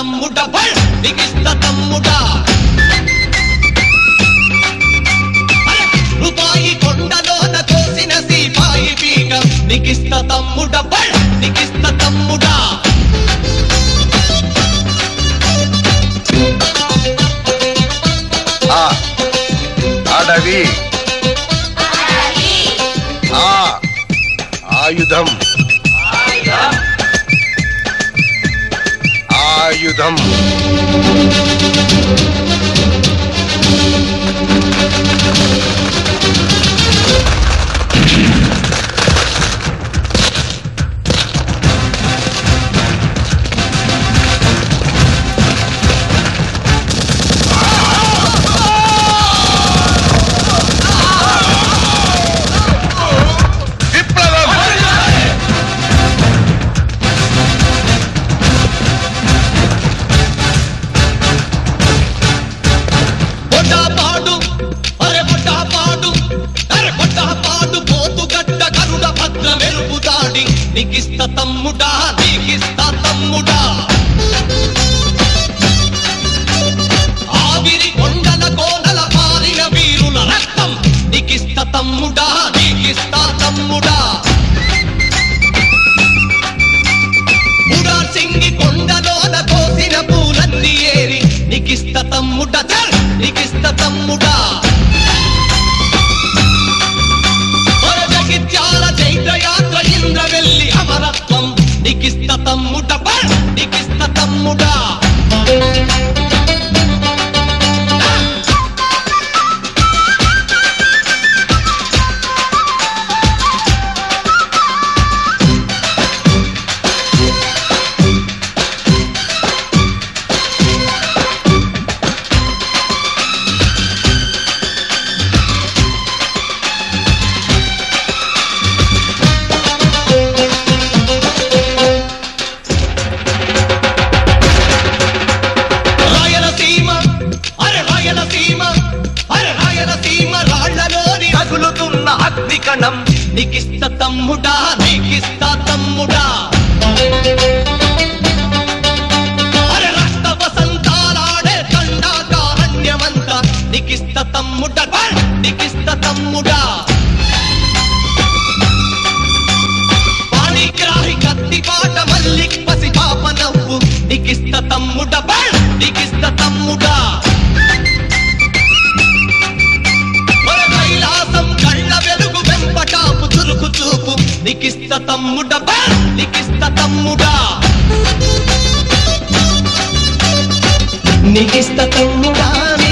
తమ్ముడ బల్ నికిస్త తమ్ముడా అరే, రూపాయి కొండలోన కోసిన సీపాయి పీక నికిస్త తమ్ముడ బల్ నికిస్త తమ్ముడా ఆ అడవి ఆ ఆయుధం ఆయుధం విప్లవం పొట్టాపాడు అరే పొట్టాపాడు అరే పొట్టాపాడు పోతుగడ్డ గరుడ భద్ర మెరుపు దాడి నీకిస్త తమ్ముడా నీకిస్త తమ్ముడా ఆవిరి కొండల కోనల పారిన వీరుల రక్తం నీకిస్త తమ్ముడా నీకిస్త తమ్ముడా బుడా సింగి కొండలోన కోసిన పూలన్నీ ఏరి నీకిస్త తమ్ముడ చల్ నీకిస్త తమ్ముడా ఒర జగిత్యాల చైత్రయాత్ర ఇంద్ర వెళ్ళి అమరత్వం నీకిస్త తమ్ముడ బల్ నీకిస్త తమ్ముడా రాయలసీమ అరే రాయలసీమ అరే రాయలసీమ రాళ్లలోని రగులుతున్న అగ్ని కణం నీకిస్త తమ్ముడా నీకిస్త తమ్ముడా అరే రక్త వసంతాలాడే దండాకారణ్యమంత నీకిస్త తమ్ముడ బల్ నీకిస్త తమ్ముడా పాణిగ్రాహి కత్తి పాట మల్లిక్ పసి పాప నవ్వు నీకిస్త తమ్ముడ బల్ నీకిస్త తమ్ముడా మన కైలాసం కళ్ళ వెలుగు వెంపటాపు చురుకు చూపు నీకిస్త తమ్ముడ బల్ నీకిస్త తమ్ముడా నీకిస్త తమ్ముడా